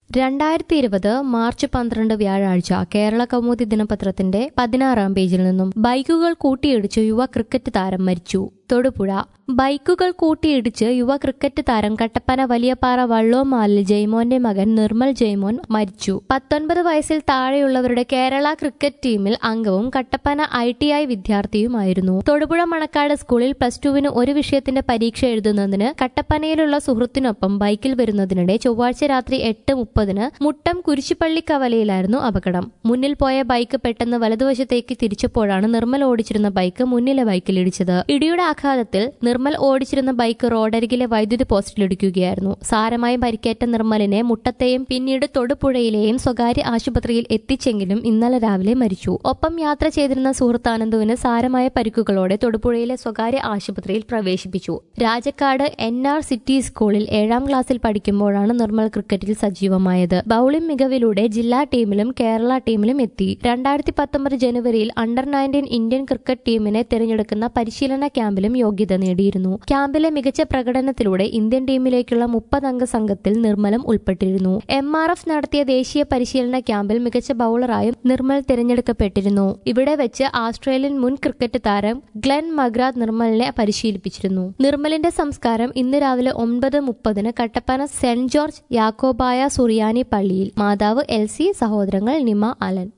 രണ്ടായിരത്തി ഇരുപത് മാർച്ച് പന്ത്രണ്ട് വ്യാഴാഴ്ച കേരള കൗമുദി ദിനപത്രത്തിന്റെ പതിനാറാം പേജിൽ നിന്നും ബൈക്കുകൾ കൂട്ടിയിടിച്ച് യുവ ക്രിക്കറ്റ് താരം മരിച്ചു തൊടുപുഴ ബൈക്കുകൾ കൂട്ടിയിടിച്ച് യുവ ക്രിക്കറ്റ് താരം കട്ടപ്പന വലിയപ്പാറ വള്ളോമാലിൽ ജയ്മോന്റെ മകൻ നിർമ്മൽ ജയ്മോൻ മരിച്ചു പത്തൊൻപത് വയസ്സിൽ താഴെയുള്ളവരുടെ കേരള ക്രിക്കറ്റ് ടീമിൽ അംഗവും കട്ടപ്പന ഐ ടി ഐ വിദ്യാർത്ഥിയുമായിരുന്നു തൊടുപുഴ മണക്കാട് സ്കൂളിൽ പ്ലസ് ടുവിന് ഒരു വിഷയത്തിന്റെ പരീക്ഷ എഴുതുന്നതിന് കട്ടപ്പനയിലുള്ള സുഹൃത്തിനൊപ്പം ബൈക്കിൽ വരുന്നതിനിടെ ചൊവ്വാഴ്ച രാത്രി എട്ട് മുപ്പതിന് മുട്ടം കുരിശിപ്പള്ളി കവലയിലായിരുന്നു അപകടം മുന്നിൽ പോയ ബൈക്ക് പെട്ടെന്ന് വലതുവശത്തേക്ക് തിരിച്ചപ്പോഴാണ് നിർമ്മൽ ഓടിച്ചിരുന്ന ബൈക്ക് മുന്നിലെ ബൈക്കിൽ ഇടിച്ചത് ഇടിയുടെ ആഘാതത്തിൽ നിർമ്മൽ ഓടിച്ചിരുന്ന ബൈക്ക് റോഡരികിലെ വൈദ്യുതി പോസ്റ്റിലിടിക്കുകയായിരുന്നു സാരമായി പരിക്കേറ്റ നിർമ്മലിനെ മുട്ടത്തെയും പിന്നീട് തൊടുപുഴയിലെയും സ്വകാര്യ ആശുപത്രിയിൽ എത്തിച്ചെങ്കിലും ഇന്നലെ രാവിലെ മരിച്ചു ഒപ്പം യാത്ര ചെയ്തിരുന്ന സുഹൃത്താനന്ദുവിന് സാരമായ പരിക്കുകളോടെ തൊടുപുഴയിലെ സ്വകാര്യ ആശുപത്രിയിൽ പ്രവേശിപ്പിച്ചു രാജക്കാട് എൻ ആർ സിറ്റി സ്കൂളിൽ ഏഴാം ക്ലാസ്സിൽ പഠിക്കുമ്പോഴാണ് നിർമ്മൽ ക്രിക്കറ്റിൽ സജീവമായത് ബൌളിംഗ് മികവിലൂടെ ജില്ലാ ടീമിലും കേരള ടീമിലും എത്തി രണ്ടായിരത്തി പത്തൊമ്പത് ജനുവരിയിൽ അണ്ടർ നയൻറ്റീൻ ഇന്ത്യൻ ക്രിക്കറ്റ് ടീമിനെ തിരഞ്ഞെടുക്കുന്ന പരിശീലന ക്യാമ്പിലും യോഗ്യത നേടിയിരുന്നു ക്യാമ്പിലെ മികച്ച പ്രകടനത്തിലൂടെ ഇന്ത്യൻ ടീമിലേക്കുള്ള മുപ്പതംഗ സംഘത്തിൽ നിർമ്മലം ഉൾപ്പെട്ടിരുന്നു എം ആർ എഫ് നടത്തിയ ദേശീയ പരിശീലന ക്യാമ്പിൽ മികച്ച ബൌളറായും നിർമ്മൽ തിരഞ്ഞെടുക്കപ്പെട്ടിരുന്നു ഇവിടെ വെച്ച് ആസ്ട്രേലിയൻ മുൻ ക്രിക്കറ്റ് താരം ഗ്ലെൻ മഗ്രാത്ത് നിർമ്മലിനെ പരിശീലിപ്പിച്ചിരുന്നു നിർമ്മലിന്റെ സംസ്കാരം ഇന്ന് രാവിലെ ഒൻപത് മുപ്പതിന് കട്ടപ്പന സെന്റ് ജോർജ് യാക്കോബായ സുറിയാനി പള്ളിയിൽ മാതാവ് എൽ സി സഹോദരങ്ങൾ നിമ അലൻ